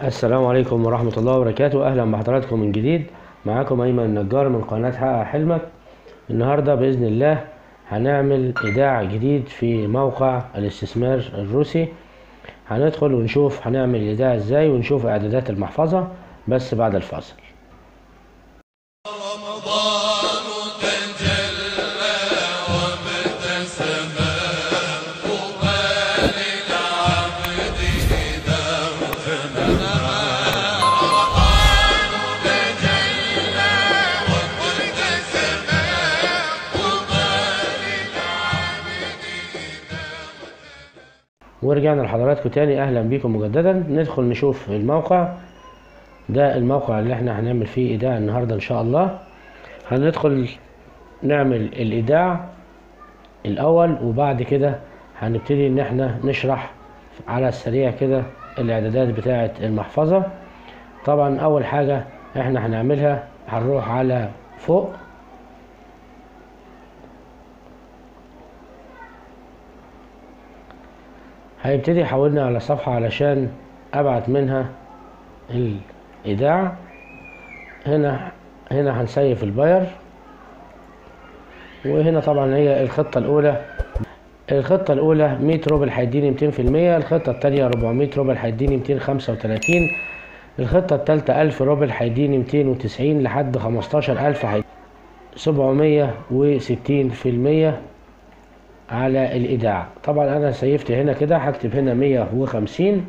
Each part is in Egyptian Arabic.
السلام عليكم ورحمة الله وبركاته أهلا بحضراتكم من جديد معاكم أيمن النجار من قناة حقق حلمك النهاردة بإذن الله هنعمل إيداع جديد في موقع الاستثمار الروسي هندخل ونشوف هنعمل الإيداع إزاي ونشوف إعدادات المحفظة بس بعد الفاصل رمضان تجلى وابتسم طوبى للعبد إذا اغتنم رمضان تجلى وابتسم طوبى للعبد ورجعنا لحضراتكم تاني أهلا بيكم مجددا ندخل نشوف الموقع ده الموقع اللي احنا هنعمل فيه إيداع النهاردة إن شاء الله هندخل نعمل الإيداع الأول وبعد كده هنبتدي إن احنا نشرح على السريع كده الإعدادات بتاعة المحفظة طبعا أول حاجة احنا هنعملها هنروح على فوق هيبتدي يحولنا على صفحة علشان أبعت منها الإيداع هنا هنا هنسيف الباير وهنا طبعا هي الخطة الأولى الخطة الأولى 100 روبل هيديني 200% الخطة التانية 400 روبل هيديني 235 الخطة التالتة 1000 روبل هيديني 290 لحد 15000 هيديني 760% على الإيداع طبعا أنا سيفت هنا كده هكتب هنا 150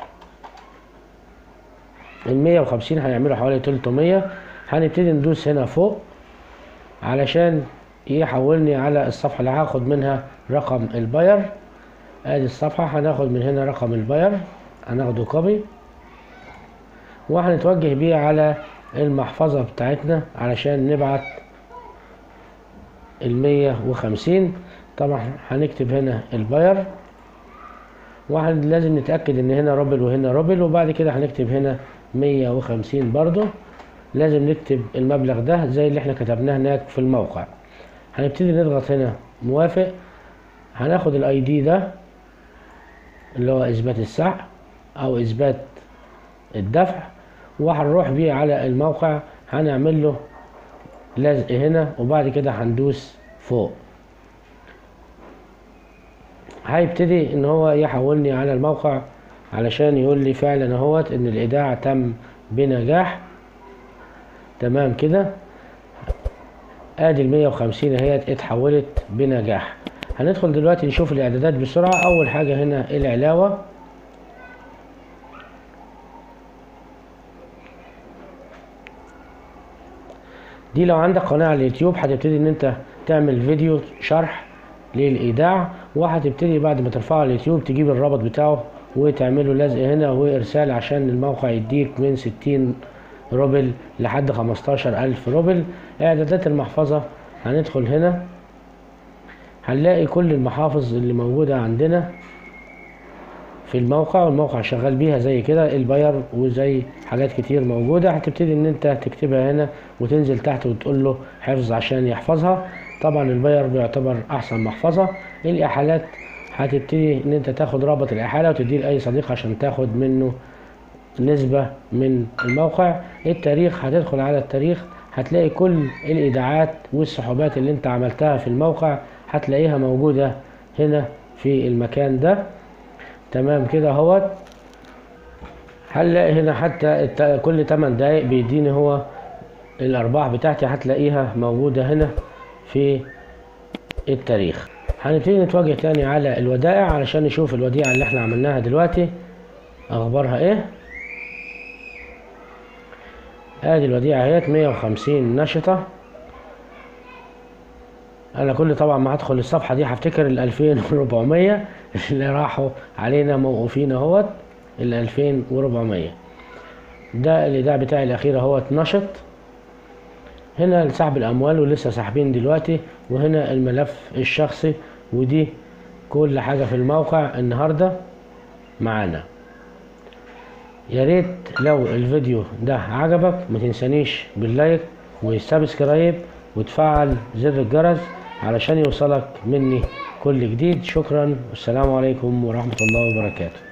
ال 150 هيعملوا حوالي 300 هنبتدي ندوس هنا فوق علشان يحولني على الصفحة اللي هاخد منها رقم الباير ادي الصفحة هناخد من هنا رقم الباير هناخده كوبي وهنتوجه بيه على المحفظة بتاعتنا علشان نبعت المية وخمسين طبعا هنكتب هنا الباير ولازم نتأكد ان هنا روبل وهنا روبل وبعد كده هنكتب هنا مية وخمسين برضو لازم نكتب المبلغ ده زي اللي احنا كتبناه هناك في الموقع هنبتدي نضغط هنا موافق هناخد الاي دي ده اللي هو اثبات السحب او اثبات الدفع وهنروح بيه على الموقع هنعمل له لزق هنا وبعد كده هندوس فوق هيبتدي ان هو يحولني على الموقع علشان يقول لي فعلا اهوت ان الايداع تم بنجاح تمام كده ادي ال 150 اهيت اتحولت بنجاح هندخل دلوقتي نشوف الاعدادات بسرعه اول حاجه هنا العلاوه دي لو عندك قناه على اليوتيوب هتبتدي ان انت تعمل فيديو شرح للايداع وهتبتدي بعد ما ترفعه على اليوتيوب تجيب الرابط بتاعه وتعمله لزق هنا وارسال عشان الموقع يديك من 60 روبل لحد 15 ألف روبل إعدادات المحفظة هندخل هنا هنلاقي كل المحافظ اللي موجودة عندنا في الموقع والموقع شغال بيها زي كده الباير وزي حاجات كتير موجودة هتبتدي ان انت تكتبها هنا وتنزل تحت وتقول له حفظ عشان يحفظها طبعا الباير بيعتبر احسن محفظة الاحالات هتبتدي ان انت تاخد رابط الاحالة وتديه لاي صديق عشان تاخد منه نسبة من الموقع التاريخ هتدخل على التاريخ هتلاقي كل الايداعات والسحوبات اللي انت عملتها في الموقع هتلاقيها موجودة هنا في المكان ده تمام كده اهوت هنلاقي هنا حتى الت- كل 8 دقايق بيديني هو الارباح بتاعتي هتلاقيها موجودة هنا في التاريخ هنبتدي نتوجه تاني على الودائع علشان نشوف الوديعة اللي احنا عملناها دلوقتي اخبارها ايه ادي الوديعة اهيت 150 نشطة انا كل طبعا ما هدخل الصفحة دي هفتكر ال 2400 اللي راحوا علينا موقوفين اهوت ال 2400 ده الايداع بتاعي الاخير اهوت نشط هنا سحب الاموال ولسه ساحبين دلوقتي وهنا الملف الشخصي ودي كل حاجة في الموقع النهاردة معانا يا ريت لو الفيديو ده عجبك ما تنسانيش باللايك والسبسكرايب وتفعل زر الجرس علشان يوصلك مني كل جديد شكرا والسلام عليكم ورحمة الله وبركاته